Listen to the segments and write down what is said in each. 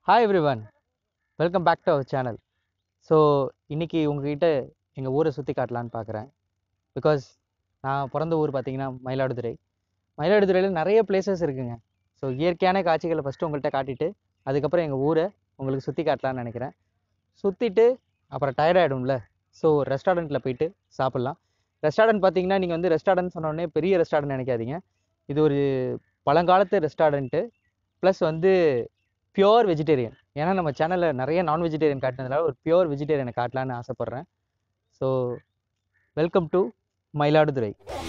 hi everyone welcome back to our channel so இன்றைக்கி உங்ககிட்ட எங்கள் ஊரை சுற்றி காட்டலான்னு பார்க்குறேன் பிகாஸ் நான் பிறந்த ஊர் பார்த்தீங்கன்னா மயிலாடுதுறை மயிலாடுதுறையில் நிறைய பிளேசஸ் இருக்குங்க ஸோ இயற்கையான காட்சிகளை ஃபஸ்ட்டு உங்கள்கிட்ட காட்டிட்டு அதுக்கப்புறம் எங்கள் ஊரை உங்களுக்கு சுற்றி காட்டலான்னு நினைக்கிறேன் சுற்றிட்டு அப்புறம் டயர்ட் ஆகிடும்ல ஸோ ரெஸ்டாரண்ட்டில் போயிட்டு சாப்பிட்லாம் ரெஸ்டாரண்ட் பார்த்தீங்கன்னா நீங்கள் வந்து ரெஸ்டாரண்ட் சொன்னோடனே பெரிய ரெஸ்டாரண்ட் நினைக்காதீங்க இது ஒரு பழங்காலத்து ரெஸ்டாரண்ட்டு ப்ளஸ் வந்து பியோர் வெஜிடேரியன் ஏன்னா நம்ம சேனலில் நிறைய நான் வெஜிடேரியன் காட்டினதுனால ஒரு பியோர் வெஜிடேரியனை காட்டலான்னு ஆசைப்பட்றேன் ஸோ வெல்கம் டு மயிலாடுதுறை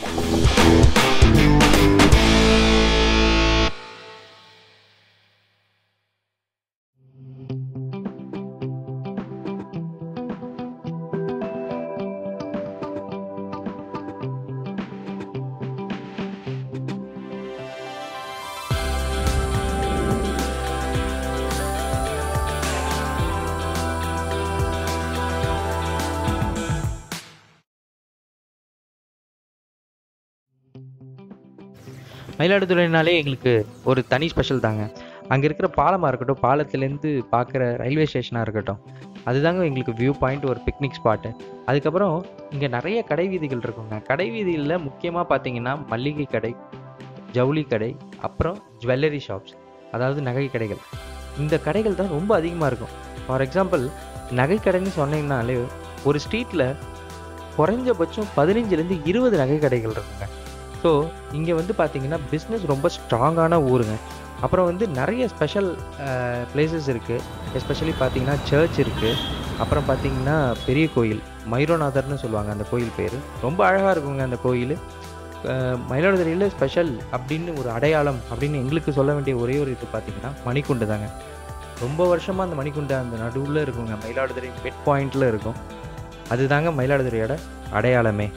மயிலாடுதுறைனாலே எங்களுக்கு ஒரு தனி ஸ்பெஷல் தாங்க அங்கே இருக்கிற பாலமாக இருக்கட்டும் பாலத்துலேருந்து பார்க்குற ரயில்வே ஸ்டேஷனாக இருக்கட்டும் அதுதாங்க எங்களுக்கு வியூ பாயிண்ட் ஒரு பிக்னிக் ஸ்பாட்டு அதுக்கப்புறம் இங்கே நிறைய கடை வீதிகள் இருக்குங்க கடை வீதியில் முக்கியமாக பார்த்தீங்கன்னா மல்லிகை கடை ஜவுளி கடை அப்புறம் ஜுவல்லரி ஷாப்ஸ் அதாவது நகை கடைகள் இந்த கடைகள் தான் ரொம்ப அதிகமாக இருக்கும் ஃபார் எக்ஸாம்பிள் நகை கடைன்னு சொன்னீங்கனாலே ஒரு ஸ்ட்ரீட்டில் குறைஞ்சபட்சம் பதினஞ்சுலேருந்து இருபது நகை கடைகள் இருக்குங்க ஸோ இங்கே வந்து பார்த்தீங்கன்னா பிஸ்னஸ் ரொம்ப ஸ்ட்ராங்கான ஊருங்க அப்புறம் வந்து நிறைய ஸ்பெஷல் பிளேசஸ் இருக்குது எஸ்பெஷலி பார்த்தீங்கன்னா சர்ச் இருக்குது அப்புறம் பார்த்தீங்கன்னா பெரிய கோயில் மைரோநாதர்னு சொல்லுவாங்க அந்த கோயில் பேர் ரொம்ப அழகாக இருக்குங்க அந்த கோயில் மயிலாடுதுறையில் ஸ்பெஷல் அப்படின்னு ஒரு அடையாளம் அப்படின்னு எங்களுக்கு சொல்ல வேண்டிய ஒரே ஒரு இது பார்த்தீங்கன்னா மணிக்குண்டு தாங்க ரொம்ப வருஷமாக அந்த மணிக்குண்டு அந்த நடுவில் இருக்குங்க மயிலாடுதுறை பெட் பாயிண்டில் இருக்கும் அதுதாங்க மயிலாடுதுறையோட அடையாளமே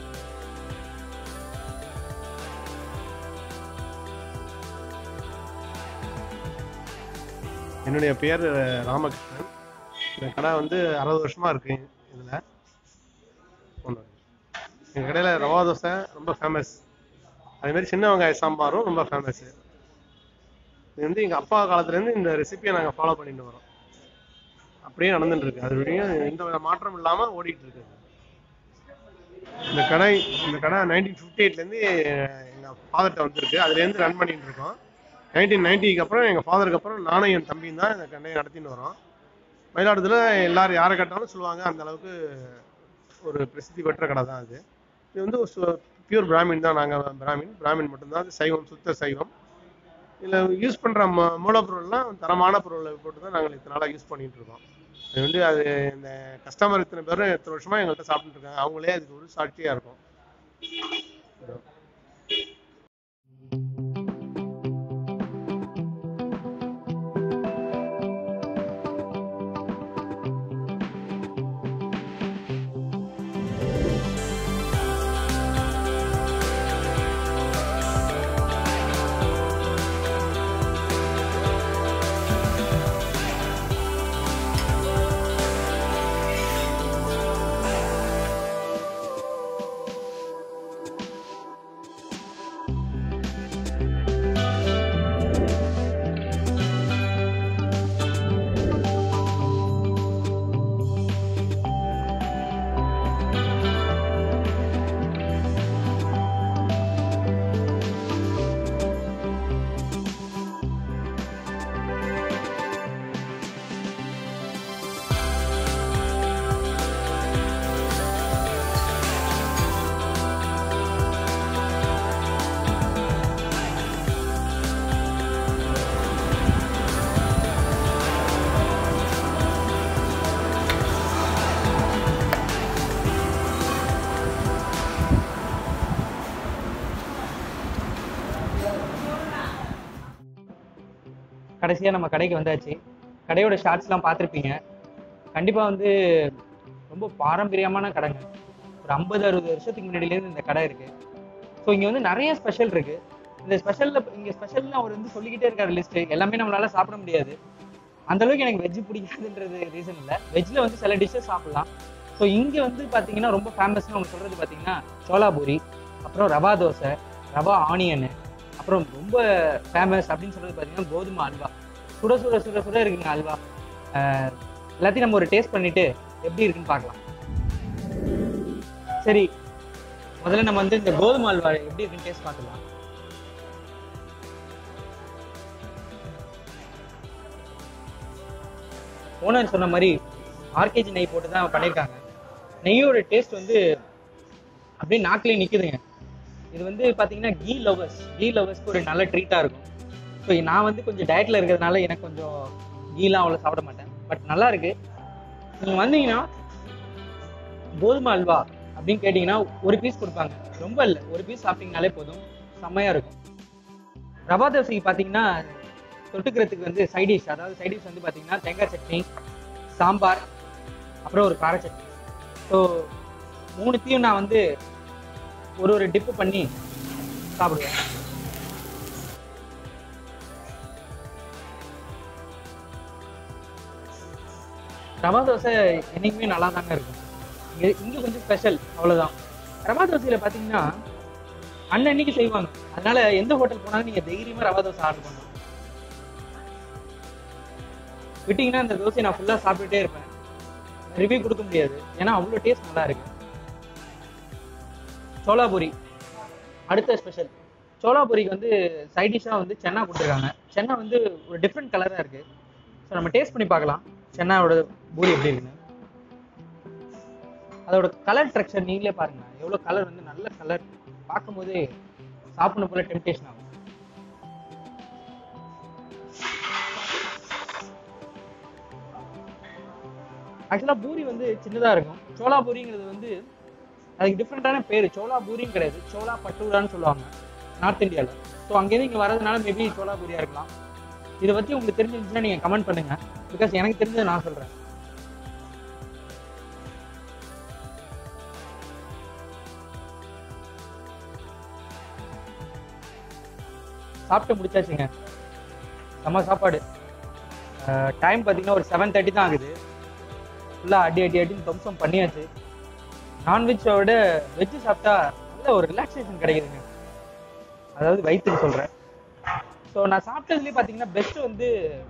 என்னுடைய பேர் ராமகிருஷ்ணன் இந்த கடை வந்து அறுபது வருஷமா இருக்கு இதில் எங்கள் கடையில் ரவா தோசை ரொம்ப ஃபேமஸ் அதேமாதிரி சின்ன வெங்காய சாம்பாரும் ரொம்ப ஃபேமஸ் இது வந்து எங்கள் அப்பா காலத்துலேருந்து இந்த ரெசிபியை நாங்கள் ஃபாலோ பண்ணிட்டு வரோம் அப்படியே நடந்துட்டு இருக்கு அது வரையும் எந்த வித மாற்றம் இல்லாமல் ஓடிட்டு இருக்கு இந்த கடை இந்த கடை நைன்டீன் ஃபிஃப்டி எயிட்லேருந்து எங்கள் ஃபாதர்கிட்ட வந்திருக்கு அதுலேருந்து ரன் பண்ணிட்டு இருக்கோம் நைன்டீன் நைன்ட்டிக்கு அப்புறம் எங்கள் ஃபாதருக்கு அப்புறம் நானும் என் தம்பியும் தான் இந்த கண்டையை நடத்தின்னு வரோம் மயிலாடுதுறையில் எல்லாரும் யாரை கேட்டாலும் சொல்லுவாங்க அந்த அளவுக்கு ஒரு பிரசித்தி பெற்ற கடை தான் அது இது வந்து ஒரு பியூர் பிராமின் தான் நாங்கள் பிராமின் பிராமின் மட்டும்தான் அது சைவம் சுத்த சைவம் இதில் யூஸ் பண்ணுற ம மூலப்பொருள்லாம் தரமான பொருளை போட்டு தான் நாங்கள் இத்தனை நாளாக யூஸ் பண்ணிட்டு இருக்கோம் அது வந்து அது இந்த கஸ்டமர் இத்தனை பேரும் எத்தனை வருஷமாக எங்கள்கிட்ட சாப்பிட்டுட்டு இருக்காங்க அவங்களே அதுக்கு ஒரு சாட்சியாக இருக்கும் கடைசியாக நம்ம கடைக்கு வந்தாச்சு கடையோட ஷார்ட்ஸ்லாம் பார்த்துருப்பீங்க கண்டிப்பாக வந்து ரொம்ப பாரம்பரியமான கடைங்க ஒரு ஐம்பது அறுபது வருஷத்துக்கு முன்னாடியிலேருந்து இந்த கடை இருக்குது ஸோ இங்கே வந்து நிறைய ஸ்பெஷல் இருக்குது இந்த ஸ்பெஷலில் இங்கே ஸ்பெஷல்னு அவர் வந்து சொல்லிக்கிட்டே இருக்காரு லிஸ்ட்டு எல்லாமே நம்மளால சாப்பிட முடியாது அந்த அளவுக்கு எனக்கு வெஜ் பிடிக்காதுன்றது ரீசன் இல்லை வெஜ்ஜில் வந்து சில டிஷ்ஷஸ் சாப்பிடலாம் ஸோ இங்கே வந்து பார்த்தீங்கன்னா ரொம்ப ஃபேமஸ்னு அவங்க சொல்கிறது பார்த்தீங்கன்னா சோலாபூரி அப்புறம் ரவா தோசை ரவா ஆனியனு அப்புறம் ரொம்ப ஃபேமஸ் அப்படின்னு சொல்றது பார்த்தீங்கன்னா கோதுமை அல்வா சுட சுட சுட சுட இருக்குங்க அல்வா அஹ், எல்லாத்தையும் நம்ம ஒரு டேஸ்ட் பண்ணிட்டு எப்படி இருக்குன்னு பார்க்கலாம் சரி முதல்ல நம்ம வந்து இந்த கோதுமை அல்வா எப்படி இருக்குன்னு டேஸ்ட் பார்க்கலாம் ஓனர் சொன்ன மாதிரி ஆர்கேஜி நெய் போட்டு தான் பண்ணியிருக்காங்க நெய்யோட டேஸ்ட் வந்து அப்படியே நாக்கிலே நிக்குதுங்க இது வந்து பாத்தீங்கன்னா கீ லவர்ஸ் கீ லவர்ஸ்க்கு ஒரு நல்ல ட்ரீட்டா இருக்கும் ஸோ நான் வந்து கொஞ்சம் டயட்ல இருக்கிறதுனால எனக்கு கொஞ்சம் கீலாம் அவ்வளோ சாப்பிட மாட்டேன் பட் நல்லா இருக்கு நீங்க வந்தீங்கன்னா கோதுமை அல்வா அப்படின்னு கேட்டிங்கன்னா ஒரு பீஸ் கொடுப்பாங்க ரொம்ப இல்லை ஒரு பீஸ் சாப்பிட்டீங்கனாலே போதும் செம்மையா இருக்கும் ரவா தோசைக்கு பார்த்தீங்கன்னா தொட்டுக்கிறதுக்கு வந்து சைட் டிஷ் அதாவது சைட் டிஷ் வந்து பார்த்தீங்கன்னா தேங்காய் சட்னி சாம்பார் அப்புறம் ஒரு கார சட்னி ஸோ மூணுத்தையும் நான் வந்து ஒரு ஒரு டிப்பு பண்ணி சாப்பிடுவேன் ரவா தோசை என்னைக்குமே நல்லா தாங்க இருக்கும் இங்க இங்க கொஞ்சம் ஸ்பெஷல் அவ்வளவுதான் ரவா தோசையில பாத்தீங்கன்னா அன்னன்னைக்கு செய்வாங்க அதனால எந்த ஹோட்டல் போனாலும் நீங்க தைரியமா ரவா தோசை ஆர்டர் பண்ணலாம் விட்டீங்கன்னா இந்த தோசையை நான் ஃபுல்லா சாப்பிட்டுட்டே இருப்பேன் ரிவ்யூ கொடுக்க முடியாது ஏன்னா அவ்வளோ டேஸ்ட் நல்லா இருக்கு சோலாபூரி அடுத்த ஸ்பெஷல் சோலாபூரிக்கு வந்து சைட் டிஷ்ஷாக வந்து சென்னா கொடுத்துருக்காங்க சென்னா வந்து ஒரு டிஃப்ரெண்ட் கலராக இருக்கு ஸோ நம்ம டேஸ்ட் பண்ணி பார்க்கலாம் சென்னாவோட பூரி எப்படி இருக்குன்னு அதோட கலர் ஸ்ட்ரக்சர் நீங்களே பாருங்க எவ்வளோ கலர் வந்து நல்ல கலர் பார்க்கும்போதே சாப்பிடணும் போல டெம்டேஷன் ஆகும் ஆக்சுவலாக பூரி வந்து சின்னதாக இருக்கும் சோளா பூரிங்கிறது வந்து அதுக்கு டிஃப்ரெண்ட்டான பேர் சோளா பூரியும் கிடையாது சோளா பட்டூரான்னு சொல்லுவாங்க நார்த் இந்தியாவில் ஸோ அங்கேருந்து இங்கே வரதுனால மேபி சோளா பூரியா இருக்கலாம் இதை பற்றி உங்களுக்கு தெரிஞ்சிருந்துச்சுன்னா நீங்கள் கமெண்ட் பண்ணுங்க பிகாஸ் எனக்கு தெரிஞ்சதை நான் சொல்கிறேன் சாப்பிட்டு முடிச்சாச்சுங்க செம்ம சாப்பாடு டைம் பார்த்தீங்கன்னா ஒரு செவன் தேர்ட்டி தான் ஆகுது ஃபுல்லாக அடி அடி அடின்னு தம்சம் பண்ணியாச்சு நான்வெஜ்ஜை விட வெஜ்ஜு சாப்பிட்டா நல்ல ஒரு ரிலாக்ஸேஷன் கிடைக்குதுங்க அதாவது வயிற்றுக்கு சொல்கிறேன் ஸோ நான் சாப்பிட்டதுலேயே பார்த்தீங்கன்னா பெஸ்ட் வந்து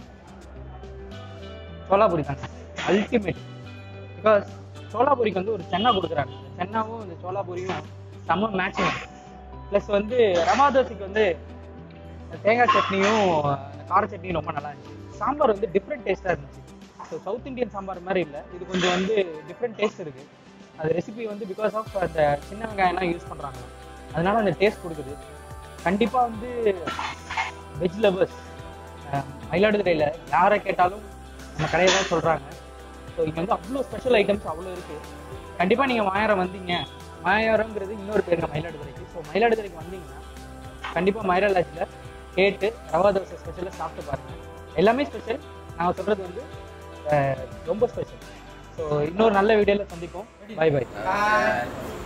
சோலாபூரி தாங்க அல்டிமேட் பிகாஸ் சோலாபூரிக்கு வந்து ஒரு சென்னா கொடுக்குறாங்க இந்த சென்னாவும் இந்த சோலாபூரியும் செம்ம மேட்சிங் ப்ளஸ் வந்து ரமா தோசைக்கு வந்து தேங்காய் சட்னியும் அந்த கார சட்னியும் ரொம்ப நல்லா இருந்துச்சு சாம்பார் வந்து டிஃப்ரெண்ட் டேஸ்ட்டாக இருந்துச்சு ஸோ சவுத் இந்தியன் சாம்பார் மாதிரி இல்லை இது கொஞ்சம் வந்து டிஃப்ரெண்ட் டேஸ்ட் இருக்கு அது ரெசிபி வந்து பிகாஸ் ஆஃப் அந்த சின்ன வெங்காயம்லாம் யூஸ் பண்ணுறாங்க அதனால அந்த டேஸ்ட் கொடுக்குது கண்டிப்பாக வந்து வெஜ் லவர்ஸ் மயிலாடுதுறையில் யாரை கேட்டாலும் நம்ம கடையை தான் சொல்கிறாங்க ஸோ இங்கே வந்து அவ்வளோ ஸ்பெஷல் ஐட்டம்ஸ் அவ்வளோ இருக்குது கண்டிப்பாக நீங்கள் மாயாரம் வந்தீங்க மாயாரம்ங்கிறது இன்னொரு பேருங்க மயிலாடுதுறைக்கு ஸோ மயிலாடுதுறைக்கு வந்தீங்கன்னா கண்டிப்பாக மயிலா லாட்ஜில் கேட்டு ரவா தோசை ஸ்பெஷலாக சாப்பிட்டு பாருங்கள் எல்லாமே ஸ்பெஷல் நான் சொல்கிறது வந்து அஹ், ரொம்ப ஸ்பெஷல் ஸோ இன்னொரு நல்ல வீடியோவில் சந்திப்போம் பை பை